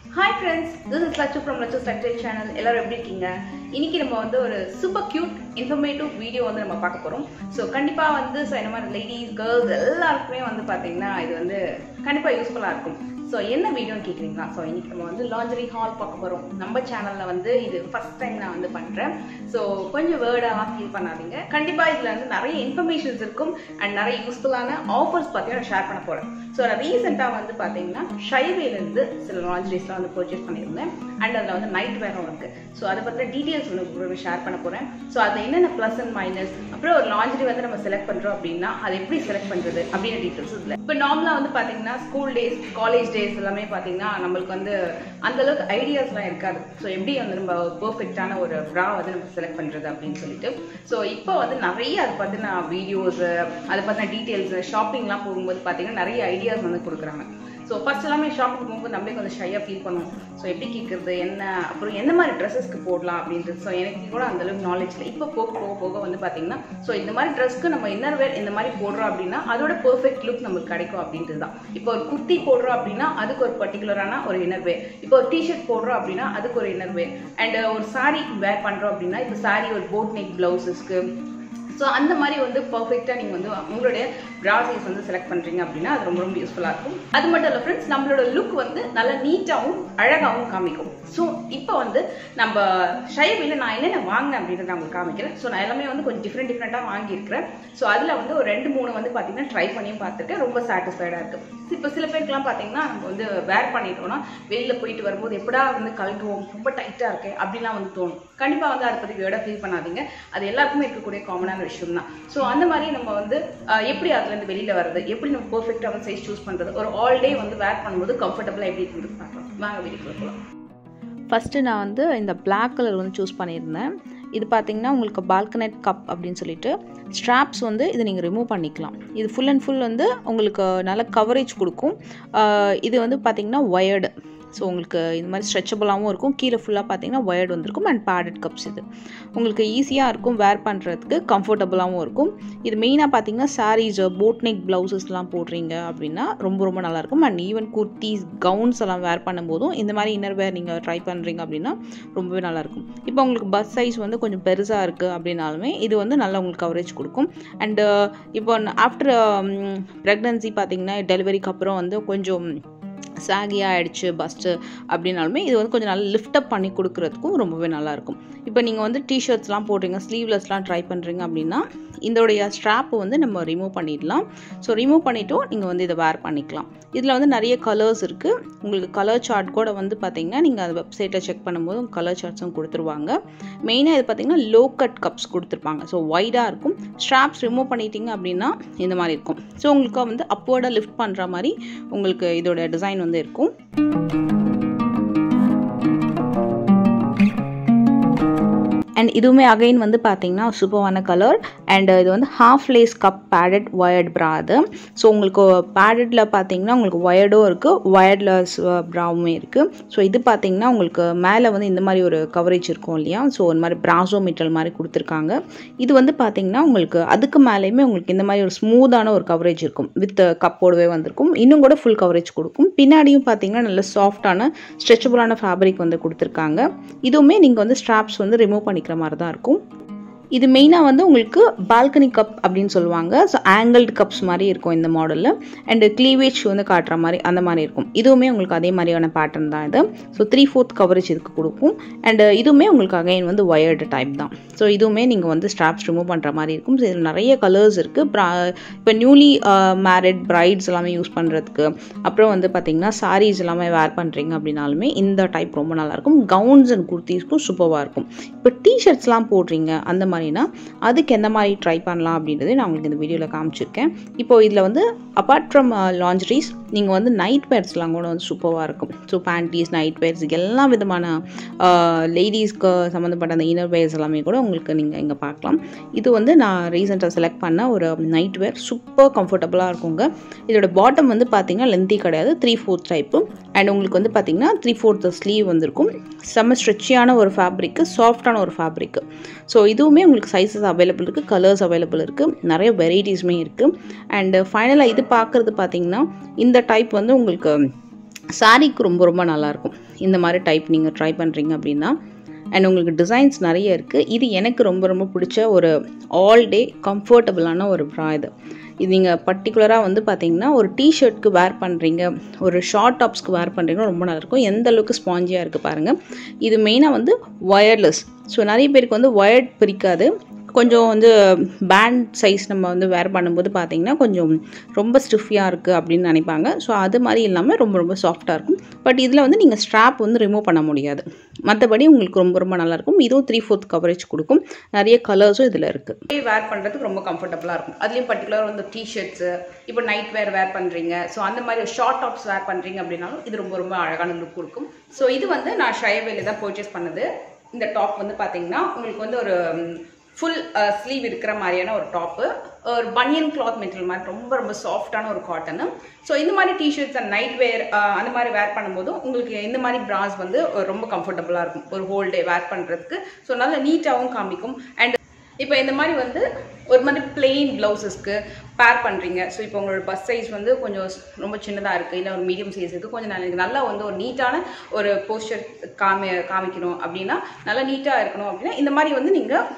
hi friends this is Lakshu from Lakshu structure channel எல்லாரும் எப்படி இருக்கீங்க இன்னைக்கு நம்ம வந்து ஒரு சூப்பர் கியூட் இன்ஃபர்மேட்டிவ் வீடியோ வந்து நம்ம பார்க்க போகிறோம் ஸோ கண்டிப்பாக வந்து ஸோ இந்த மாதிரி லேடிஸ் கேர்ள்ஸ் எல்லாருக்குமே வந்து பார்த்தீங்கன்னா இது வந்து கண்டிப்பாக யூஸ்ஃபுல்லாக இருக்கும் ஸோ என்ன வீடியோன்னு கேட்குறீங்களா ஸோ இன்னைக்கு நம்ம வந்து லாஞ்சரி ஹால் பார்க்க போகிறோம் நம்ம சேனலில் வந்து இது ஃபர்ஸ்ட் டைம் நான் வந்து பண்ணுறேன் ஸோ கொஞ்சம் வேர்டாக ஃபீல் பண்ணாதீங்க கண்டிப்பாக இதில் வந்து நிறைய இன்ஃபர்மேஷன்ஸ் இருக்கும் அண்ட் நிறைய யூஸ்ஃபுல்லான ஆஃபர்ஸ் பற்றி நான் ஷேர் பண்ண போகிறேன் ஸோ நான் ரீசெண்டாக வந்து பார்த்தீங்கன்னா ஷைவேலேருந்து சில லாஞ்சரிஸ்லாம் வந்து பர்ச்சேஸ் பண்ணியிருந்தேன் அண்ட் அதில் வந்து நைட் வேரும் இருக்குது ஸோ அதை பற்றின டீட்டெயில்ஸ் வந்து உங்களுக்கு ஷேர் பண்ண போகிறேன் ஸோ அதில் என்னென்ன ப்ளஸ் அண்ட் மைனஸ் அப்புறம் ஒரு லாஞ்சரி வந்து நம்ம செலக்ட் பண்ணுறோம் அப்படின்னா அதை எப்படி செலக்ட் பண்ணுறது அப்படின்ற டீட்டெயில்ஸ் இதில் இப்போ நார்மலாக வந்து பார்த்தீங்கன்னா ஸ்கூல் டேஸ் காலேஜ் டேஸ் எல்லாமே பார்த்தீங்கன்னா நம்மளுக்கு வந்து அந்த அளவுக்கு ஐடியாஸ்லாம் இருக்காது ஸோ எப்படி வந்து நம்ம பர்ஃபெக்டான ஒரு ப்ரா வந்து நம்ம செலக்ட் பண்ணுறது அப்படின்னு சொல்லிட்டு ஸோ இப்போ வந்து நிறைய அதை பற்றின வீடியோஸ் அதை பற்றின டீட்டெயில்ஸ் ஷாப்பிங்லாம் போகும்போது பார்த்தீங்கன்னா நிறைய ஐடியாஸ் வந்து கொடுக்குறாங்க ஸோ ஃபர்ஸ்ட் எல்லாமே ஷாப்பிங் போகும்போது நம்மளே கொஞ்சம் ஷையாக ஃபீல் பண்ணுவோம் ஸோ எப்படி கேட்குறது என்ன அப்புறம் எந்த மாதிரி ட்ரெஸ்ஸஸ்க்கு போடலாம் அப்படின்றது ஸோ எனக்கு கூட அந்த அளவுக்கு நாலேஜ் இல்லை இப்போ போக போக போக வந்து பார்த்தீங்கன்னா ஸோ இந்த மாதிரி ட்ரெஸ்க்கு நம்ம இன்னர் வேர் இந்த மாதிரி போடுறோம் அப்படின்னா அதோட பெர்ஃபெக்ட் லுக் நமக்கு கிடைக்கும் அப்படின்றது தான் இப்போ ஒரு குர்த்தி போடுறோம் அப்படின்னா அதுக்கு ஒரு பர்டிகுலரான ஒரு இன்னர் வேர் இப்போ ஒரு டிஷர்ட் போடுறோம் அப்படின்னா அதுக்கு ஒரு இன்னர் வேர் அண்ட் ஒரு சாரீ வேர் பண்ணுறோம் அப்படின்னா இப்போ சாரீ ஒரு போட் நெக் ப்ளவுசஸ்க்கு ஸோ அந்த மாதிரி வந்து பர்ஃபெக்டாக நீங்கள் வந்து உங்களுடைய ப்ராசஸ் வந்து செலக்ட் பண்ணுறீங்க அப்படின்னா அது ரொம்ப ரொம்ப யூஸ்ஃபுல்லாக இருக்கும் அது மட்டும் இல்லை ஃப்ரெண்ட்ஸ் நம்மளோட லுக் வந்து நல்லா நீட்டாகவும் அழகாகவும் காமிக்கும் ஸோ இப்போ வந்து நம்ம ஷைவில் நான் என்னென்ன வாங்கினேன் அப்படின்றத நான் உங்களுக்கு காமிக்கிறேன் ஸோ நான் எல்லாமே வந்து கொஞ்சம் டிஃப்ரெண்ட் டிஃப்ரெண்ட்டாக வாங்கியிருக்கிறேன் ஸோ அதில் வந்து ஒரு ரெண்டு மூணு வந்து பார்த்தீங்கன்னா ட்ரை பண்ணியும் பார்த்துட்டு ரொம்ப சாட்டிஸ்ஃபைடாக இருக்குது இப்போ சில பேருக்குலாம் பார்த்தீங்கன்னா நம்ம வந்து வேர் பண்ணிட்டோம்னா வெளியில் போயிட்டு வரும்போது எப்படா வந்து கழட்டுவோம் ரொம்ப டைட்டாக இருக்கு அப்படிலாம் வந்து தோணும் கண்டிப்பாக வந்து அதை பற்றி வேர்டாக ஃபீல் பண்ணாதீங்க அது எல்லாருக்குமே இருக்கக்கூடிய காமனான விஷயம் தான் ஸோ அந்த மாதிரி நம்ம வந்து எப்படி அதுலேருந்து வெளியில் வர்றது எப்படி நம்ம பர்ஃபெக்டாக வந்து சைஸ் சூஸ் பண்ணுறது ஒரு ஆல் டே வந்து வேர் பண்ணும்போது கம்ஃபர்டபுளாக எப்படி இருக்குது பார்க்கலாம் வாங்க வீட்டுக்குள்ள போகலாம் ஃபஸ்ட்டு நான் வந்து இந்த பிளாக் கலர் வந்து சூஸ் பண்ணியிருந்தேன் இது பார்த்தீங்கன்னா உங்களுக்கு பால்கனெட் கப் அப்படின்னு சொல்லிட்டு ஸ்ட்ராப்ஸ் வந்து இதை நீங்கள் ரிமூவ் பண்ணிக்கலாம் இது ஃபுல் அண்ட் ஃபுல் வந்து உங்களுக்கு நல்ல கவரேஜ் கொடுக்கும் இது வந்து பார்த்தீங்கன்னா ஒயர்டு ஸோ உங்களுக்கு இந்த மாதிரி ஸ்ட்ரெச்சபிளாகவும் இருக்கும் கீழே ஃபுல்லாக பார்த்தீங்கன்னா ஒயர்டு வந்திருக்கும் அண்ட் பேடட் கப்ஸ் இது உங்களுக்கு ஈஸியாக இருக்கும் வேர் பண்ணுறதுக்கு கம்ஃபர்டபுளாகவும் இருக்கும் இது மெயினாக பார்த்தீங்கன்னா சாரீஸ் போட் நெக் ப்ளவுசஸ்லாம் போடுறீங்க அப்படின்னா ரொம்ப ரொம்ப நல்லாயிருக்கும் அண்ட் ஈவன் குர்த்திஸ் கவுன்ஸ் எல்லாம் வேர் பண்ணும்போதும் இந்த மாதிரி இன்னர் வேர் நீங்கள் ட்ரை பண்ணுறீங்க அப்படின்னா ரொம்பவே நல்லாயிருக்கும் இப்போ உங்களுக்கு பஸ் சைஸ் வந்து கொஞ்சம் பெருசாக இருக்குது அப்படின்னாலுமே இது வந்து நல்லா உங்களுக்கு கவரேஜ் கொடுக்கும் அண்டு இப்போ ஆஃப்டர் ப்ரெக்னன்சி பார்த்தீங்கன்னா டெலிவரிக்கு அப்புறம் வந்து கொஞ்சம் சாகியாக ஆகிடுச்சு பஸ்ட்டு அப்படின்னாலுமே இது வந்து கொஞ்சம் நல்லா லிஃப்டப் பண்ணி கொடுக்குறதுக்கும் ரொம்பவே நல்லாயிருக்கும் இப்போ நீங்கள் வந்து டிஷர்ட்ஸ்லாம் போடுறீங்க ஸ்லீவ்லெஸ்லாம் ட்ரை பண்ணுறீங்க அப்படின்னா இதோடைய ஸ்ட்ராப்பு வந்து நம்ம ரிமூவ் பண்ணிடலாம் ஸோ ரிமூவ் பண்ணிவிட்டும் நீங்கள் வந்து இதை வேர் பண்ணிக்கலாம் இதில் வந்து நிறைய கலர்ஸ் இருக்குது உங்களுக்கு கலர் சார்ட் கூட வந்து பார்த்தீங்கன்னா நீங்கள் அந்த வெப்சைட்டில் செக் பண்ணும்போது கலர் சார்ட்ஸும் கொடுத்துருவாங்க மெயினாக இது பார்த்தீங்கன்னா லோ கட் கப்ஸ் கொடுத்துருப்பாங்க ஸோ ஒய்டாக இருக்கும் ஸ்ட்ராப்ஸ் ரிமூவ் பண்ணிட்டீங்க அப்படின்னா இந்த மாதிரி இருக்கும் ஸோ உங்களுக்கு வந்து அப்வர்டாக லிஃப்ட் பண்ணுற மாதிரி உங்களுக்கு இதோட டிசைன் வந்து இருக்கும் அண்ட் இதுவுமே அகைன் வந்து பார்த்தீங்கன்னா சூப்பரான கலர் அண்ட் இது வந்து half lace cup padded wired bra அது ஸோ உங்களுக்கு பேடட்டில் பார்த்தீங்கன்னா உங்களுக்கு ஒயர்டும் இருக்குது ஒயர்ட்லெஸ் ப்ராவுமே இருக்குது ஸோ இது பார்த்தீங்கன்னா உங்களுக்கு மேலே வந்து இந்த மாதிரி ஒரு கவரேஜ் இருக்கும் இல்லையா ஸோ இந்த மாதிரி ப்ராசோ மெட்டல் மாதிரி கொடுத்துருக்காங்க இது வந்து பார்த்தீங்கன்னா உங்களுக்கு அதுக்கு மேலேயுமே உங்களுக்கு இந்த மாதிரி ஒரு ஸ்மூத்தான ஒரு கவரேஜ் இருக்கும் வித் கப்போடவே வந்திருக்கும் இன்னும் கூட ஃபுல் கவரேஜ் கொடுக்கும் பின்னாடியும் பார்த்தீங்கன்னா நல்ல சாஃப்டான ஸ்ட்ரெச்சபிளான ஃபேப்ரிக் வந்து கொடுத்துருக்காங்க இதுவுமே நீங்கள் வந்து ஸ்ட்ராப்ஸ் வந்து ரிமூவ் பண்ணி பண்ணிக்கிற மாதிரி தான் இருக்கும் இது மெயினாக வந்து உங்களுக்கு பால்கனி கப் அப்படின்னு சொல்லுவாங்க ஸோ ஆங்கிள்டு கப்ஸ் மாதிரி இருக்கும் இந்த மாடலில் அண்டு க்ளீவேஜ் வந்து காட்டுற மாதிரி அந்த மாதிரி இருக்கும் இதுவுமே உங்களுக்கு அதே மாதிரியான பேட்டர்ன் தான் இது ஸோ த்ரீ ஃபோர்த் கவரேஜ் இதுக்கு கொடுக்கும் அண்டு இதுவுமே உங்களுக்கு அகைன் வந்து ஒயர்டு டைப் தான் ஸோ இதுவுமே நீங்கள் வந்து ஸ்ட்ராப்ஸ் ரிமூவ் பண்ணுற மாதிரி இருக்கும் ஸோ இதில் நிறைய கலர்ஸ் இருக்குது இப்போ நியூலி மேரிட் ப்ரைட்ஸ் எல்லாமே யூஸ் பண்ணுறதுக்கு அப்புறம் வந்து பார்த்திங்கன்னா சாரீஸ் எல்லாமே வேர் பண்ணுறீங்க அப்படின்னாலுமே இந்த டைப் ரொம்ப நல்லாயிருக்கும் கவுன்ஸ் அண்ட் குர்த்திஸ்க்கும் சூப்பராக இருக்கும் இப்போ டிஷர்ட்ஸ்லாம் போடுறீங்க அந்த மாதிரி மாதிரினா அதுக்கு எந்த மாதிரி ட்ரை பண்ணலாம் அப்படின்றத நான் உங்களுக்கு இந்த வீடியோவில் காமிச்சிருக்கேன் இப்போது இதில் வந்து அப்பார்ட் ஃப்ரம் லாஞ்சரிஸ் நீங்கள் வந்து நைட் பேர்ஸ்லாம் கூட வந்து சூப்பராக இருக்கும் ஸோ பேண்டீஸ் நைட் பேர்ஸ் எல்லா விதமான லேடிஸ்க்கு சம்மந்தப்பட்ட அந்த இன்னர் வேர்ஸ் எல்லாமே கூட உங்களுக்கு நீங்கள் இங்கே பார்க்கலாம் இது வந்து நான் ரீசெண்டாக செலக்ட் பண்ண ஒரு நைட் வேர் சூப்பர் கம்ஃபர்டபுளாக இருக்குங்க இதோட பாட்டம் வந்து பார்த்தீங்கன்னா லென்த்தி கிடையாது த்ரீ ஃபோர்த் டைப்பு அண்ட் உங்களுக்கு வந்து பார்த்தீங்கன்னா த்ரீ ஃபோர்த் ஸ்லீவ் வந்திருக்கும் செம்ம ஸ்ட்ரெச்சியான ஒரு ஃபேப்ரிக்கு சாஃப்டான ஒரு ஃபேப்ரிக்கு ஸோ இதுவுமே உங்களுக்கு சைஸஸ் அவைலபிள் இருக்குது கலர்ஸ் அவைலபிள் இருக்குது நிறைய வெரைட்டிஸுமே இருக்குது அண்டு ஃபைனலாக இது பார்க்குறது பார்த்தீங்கன்னா இந்த டைப் வந்து உங்களுக்கு சாரீக்கு ரொம்ப ரொம்ப நல்லாயிருக்கும் இந்த மாதிரி டைப் நீங்கள் ட்ரை பண்ணுறீங்க அப்படின்னா அண்ட் உங்களுக்கு டிசைன்ஸ் நிறைய இருக்குது இது எனக்கு ரொம்ப ரொம்ப பிடிச்ச ஒரு ஆல் டே கம்ஃபர்டபுளான ஒரு ப்ரா இது இது நீங்கள் பர்டிகுலராக வந்து பார்த்தீங்கன்னா ஒரு டிஷர்ட்க்கு வேர் பண்ணுறீங்க ஒரு ஷார்ட் டாப்ஸ்க்கு வேர் பண்ணுறீங்கன்னா ரொம்ப நல்லாயிருக்கும் எந்த அளவுக்கு ஸ்பாஞ்சியாக இருக்குது பாருங்கள் இது மெயினாக வந்து ஒயர்லெஸ் ஸோ நிறைய பேருக்கு வந்து ஒயர்ட் பிரிக்காது கொஞ்சம் வந்து பேண்ட் சைஸ் நம்ம வந்து வேர் பண்ணும்போது பார்த்தீங்கன்னா கொஞ்சம் ரொம்ப ஸ்டிஃபியாக இருக்குது அப்படின்னு நினைப்பாங்க ஸோ அது மாதிரி இல்லாமல் ரொம்ப ரொம்ப சாஃப்டாக இருக்கும் பட் இதில் வந்து நீங்கள் ஸ்ட்ராப் வந்து ரிமூவ் பண்ண முடியாது மற்றபடி உங்களுக்கு ரொம்ப ரொம்ப நல்லாயிருக்கும் இதுவும் த்ரீ ஃபோர்த் கவரேஜ் கொடுக்கும் நிறைய கலர்ஸும் இதில் இருக்குது வேர் பண்ணுறதுக்கு ரொம்ப கம்ஃபர்டபுளாக இருக்கும் அதுலேயும் பர்டிகுலர் வந்து டிஷர்ட்ஸு இப்போ நைட் வேர் வேர் பண்ணுறீங்க ஸோ அந்த மாதிரி ஷார்ட் டாப்ஸ் வேர் பண்ணுறீங்க அப்படின்னாலும் இது ரொம்ப ரொம்ப அழகான லுக் கொடுக்கும் ஸோ இது வந்து நான் ஷயவேல தான் பர்ச்சேஸ் பண்ணது இந்த டாப் வந்து பார்த்தீங்கன்னா உங்களுக்கு வந்து ஒரு ஃபுல் ஸ்லீவ் இருக்கிற மாதிரியான ஒரு டாப்பு ஒரு பனியன் கிளாத் மெட்டீரியல் மாதிரி ரொம்ப ரொம்ப சாஃப்டான ஒரு காட்டனு ஸோ இந்த மாதிரி டிஷர்ட்ஸ் அண்ட் நைட் வேர் அந்த மாதிரி வேர் பண்ணும்போதும் உங்களுக்கு இந்த மாதிரி ப்ராஸ் வந்து ரொம்ப கம்ஃபர்டபுளாக இருக்கும் ஒரு ஹோல் டே வேர் பண்ணுறதுக்கு ஸோ நல்ல நீட்டாகவும் காமிக்கும் அண்ட் இப்போ இந்த மாதிரி வந்து ஒரு மாதிரி பிளெயின் ப்ளவுசஸ்க்கு பேர் பண்ணுறீங்க ஸோ இப்போ உங்களோட பஸ் சைஸ் வந்து கொஞ்சம் ரொம்ப சின்னதாக இருக்குது இல்லை ஒரு மீடியம் சைஸ் இருக்குது கொஞ்சம் நல்ல நல்லா வந்து ஒரு நீட்டான ஒரு போஸ்டர் காமி காமிக்கணும் அப்படின்னா நல்லா நீட்டாக இருக்கணும் அப்படின்னா இந்த மாதிரி வந்து நீங்கள்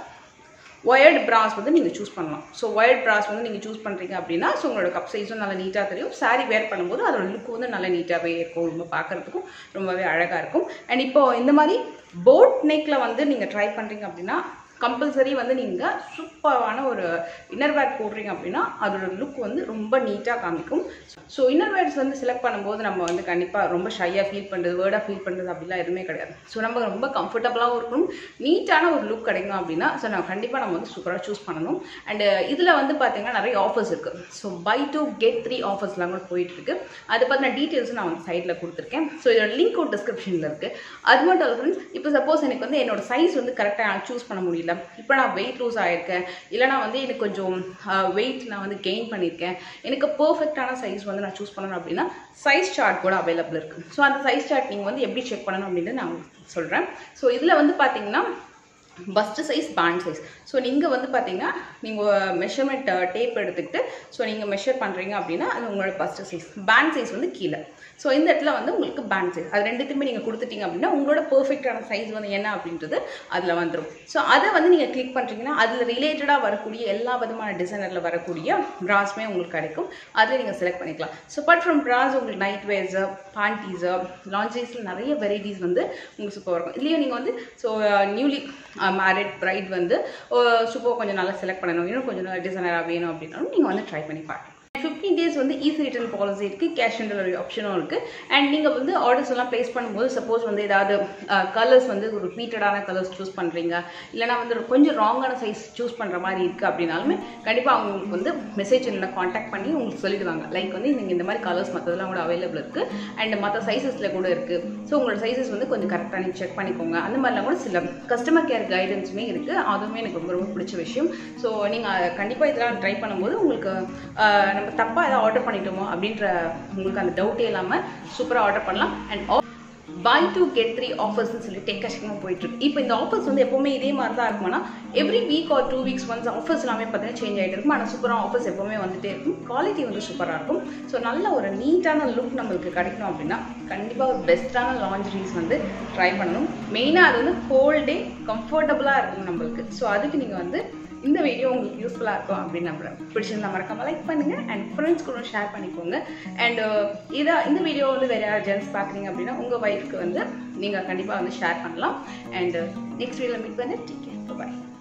ஒயர்டு ப்ராஸ் வந்து நீங்கள் சூஸ் பண்ணலாம் ஸோ ஒயர்ட் ப்ராஸ் வந்து நீங்கள் சூஸ் பண்ணுறீங்க அப்படின்னா ஸோ உங்களோட கப் சைஸும் நல்லா நீட்டாக தெரியும் சாரீ வேர் பண்ணும்போது அதோட லுக் வந்து நல்லா நீட்டாகவே இருக்கும் ரொம்ப பார்க்குறதுக்கும் ரொம்பவே அழகாக இருக்கும் அண்ட் இப்போது இந்த மாதிரி போட் நெக்கில் வந்து நீங்கள் ட்ரை பண்ணுறீங்க அப்படின்னா கம்பல்சரி வந்து நீங்கள் சூப்பரான ஒரு இன்னர் வேர் போடுறீங்க அப்படின்னா அதோட லுக் வந்து ரொம்ப நீட்டாக காமிக்கும் ஸோ இன்னர் வேர்ஸ் வந்து செலக்ட் பண்ணும்போது நம்ம வந்து கண்டிப்பாக ரொம்ப ஷையாக ஃபீல் பண்ணுறது வேர்டாக ஃபீல் பண்ணுறது அப்படிலாம் எதுவுமே கிடையாது ஸோ நம்ம ரொம்ப கம்ஃபர்டபுளாகவும் இருக்கணும் நீட்டான ஒரு லுக் கிடைக்கும் அப்படின்னா ஸோ நம்ம கண்டிப்பாக நம்ம வந்து சூப்பராக சூஸ் பண்ணணும் அண்டு இதில் வந்து பார்த்தீங்கன்னா நிறைய ஆஃபர்ஸ் இருக்குது so buy two get three ஆஃபர்ஸ்லாம் கூட போயிட்டுருக்கு அது பற்றின டீட்டெயில்ஸ் நான் வந்து சைட்டில் கொடுத்துருக்கேன் ஸோ இதோட லிங்க் ஒரு டிஸ்கிரிப்ஷனில் இருக்குது அது மட்டும் இல்லை ஃப்ரெண்ட்ஸ் இப்போ சப்போஸ் எனக்கு வந்து என்னோட சைஸ் வந்து கரெக்டாக சூஸ் பண்ண முடியல இல்லை இப்போ நான் வெயிட் லூஸ் ஆகிருக்கேன் இல்லைனா வந்து எனக்கு கொஞ்சம் வெயிட் நான் வந்து கெயின் பண்ணியிருக்கேன் எனக்கு பர்ஃபெக்டான சைஸ் வந்து நான் சூஸ் பண்ணணும் அப்படின்னா சைஸ் சார்ட் கூட அவைலபிள் இருக்குது ஸோ அந்த சைஸ் சார்ட் நீங்கள் வந்து எப்படி செக் பண்ணணும் அப்படின்னு நான் சொல்கிறேன் ஸோ இதில் வந்து பார்த்தீங்கன்னா bust size band size so நீங்கள் வந்து பார்த்தீங்கன்னா நீங்கள் மெஷர்மெண்ட் டேப் எடுத்துக்கிட்டு ஸோ நீங்கள் மெஷர் பண்ணுறீங்க அப்படின்னா அது உங்களோட பஸ்ட் சைஸ் பேண்ட் சைஸ் வந்து கீழே ஸோ இந்த இடத்துல வந்து உங்களுக்கு பேண்ட் சைஸ் அது ரெண்டுத்தையுமே நீங்கள் கொடுத்துட்டீங்க அப்படின்னா உங்களோட பர்ஃபெக்டான சைஸ் வந்து என்ன அப்படின்றது அதில் வந்துடும் ஸோ அதை வந்து நீங்கள் கிளிக் பண்ணுறீங்கன்னா அதில் ரிலேட்டடாக வரக்கூடிய எல்லா விதமான டிசைனரில் வரக்கூடிய ப்ராஸுமே உங்களுக்கு கிடைக்கும் அதில் நீங்கள் செலக்ட் பண்ணிக்கலாம் ஸோ பட் ஃப்ரம் ப்ராஸ் உங்களுக்கு நைட் வேர்ஸு பாண்டிஸு லான்ஜீஸில் நிறைய வெரைட்டிஸ் வந்து உங்களுக்கு சூப்பர் இருக்கும் இல்லையா நீங்கள் வந்து ஸோ நியூலி மேரிட் ப்ரைட் வந்து சூப்பர் கொஞ்சம் நல்லா செலக்ட் பண்ணணும் இன்னும் கொஞ்சம் நல்லா டிசைனராக வேணும் அப்படின்னாலும் நீங்கள் வந்து ட்ரை பண்ணி பார்க்கலாம் ஃபிஃப்டீன் டேஸ் வந்து ஈஸி ரிட்டர்ன் பாலிசி இருக்குது கேஷ் ஆன் டெலிவரி ஆப்ஷனும் இருக்குது அண்ட் நீங்கள் வந்து ஆர்டர்ஸ் எல்லாம் ப்ளேஸ் பண்ணும்போது சப்போஸ் வந்து ஏதாவது கலர்ஸ் வந்து ஒரு ரிப்பீட்டடான கலர்ஸ் சூஸ் பண்ணுறீங்க இல்லைனா வந்து ஒரு கொஞ்சம் ராங்கான சைஸ் சூஸ் பண்ணுற மாதிரி இருக்குது அப்படின்னாலுமே கண்டிப்பாக அவங்களுக்கு வந்து மெசேஜ் இல்லை காண்டாக்ட் பண்ணி உங்களுக்கு சொல்லிடுவாங்க லைக் வந்து நீங்கள் இந்த மாதிரி கலர்ஸ் மற்றதெல்லாம் கூட அவைலபிள் இருக்குது அண்ட் மற்ற சைஸஸில் கூட இருக்குது ஸோ உங்களோட சைஸஸ் வந்து கொஞ்சம் கரெக்டாக நீங்கள் செக் பண்ணிக்கோங்க அந்த மாதிரிலாம் கூட சில கஸ்டமர் கேர் கைடன்ஸுமே இருக்குது அதுவுமே எனக்கு ரொம்ப ரொம்ப பிடிச்ச விஷயம் ஸோ நீங்கள் கண்டிப்பாக இதெல்லாம் ட்ரை பண்ணும்போது உங்களுக்கு நம்ம தப்பாக ஏதாவது ஆர்டர் பண்ணிட்டோமோ அப்படின்ற உங்களுக்கு அந்த டவுட்டே இல்லாமல் சூப்பராக ஆர்டர் பண்ணலாம் and buy two get three ஆஃபர்ஸ்னு சொல்லி டெக்கஷமாக போயிட்டுருக்கு இப்போ இந்த ஆஃபர்ஸ் வந்து எப்போவுமே இதே மாதிரி தான் இருக்குமானா every week or two weeks once offers எல்லாமே பார்த்தீங்கன்னா சேஞ்ச் ஆகிட்டு இருக்கும் ஆனால் சூப்பராக ஆஃபர்ஸ் எப்போவுமே வந்துட்டே இருக்கும் குவாலிட்டி வந்து சூப்பராக இருக்கும் ஸோ நல்ல ஒரு நீட்டான லுக் நம்மளுக்கு கிடைக்கணும் அப்படின்னா கண்டிப்பாக ஒரு பெஸ்ட்டான லாஞ்சரிஸ் வந்து ட்ரை பண்ணணும் மெயினாக அது வந்து ஹோல் டே கம்ஃபர்டபுளாக இருக்கும் நம்மளுக்கு ஸோ அதுக்கு நீங்கள் வந்து இந்த வீடியோ உங்களுக்கு யூஸ்ஃபுல்லாக இருக்கும் அப்படின்னு நம்புறேன் பிடிச்சிருந்தா மறக்காம லைக் பண்ணுங்கள் அண்ட் ஃப்ரெண்ட்ஸ் கூட ஷேர் பண்ணிக்கோங்க அண்ட் இதை இந்த வீடியோ வந்து வேறு யார் ஜென்ஸ் பார்க்குறீங்க அப்படின்னா உங்கள் ஒய்ஃப்க்கு வந்து நீங்கள் கண்டிப்பாக வந்து ஷேர் பண்ணலாம் அண்ட் நெக்ஸ்ட் வீடியோவில் மீட் பண்ணி டீக் பாய்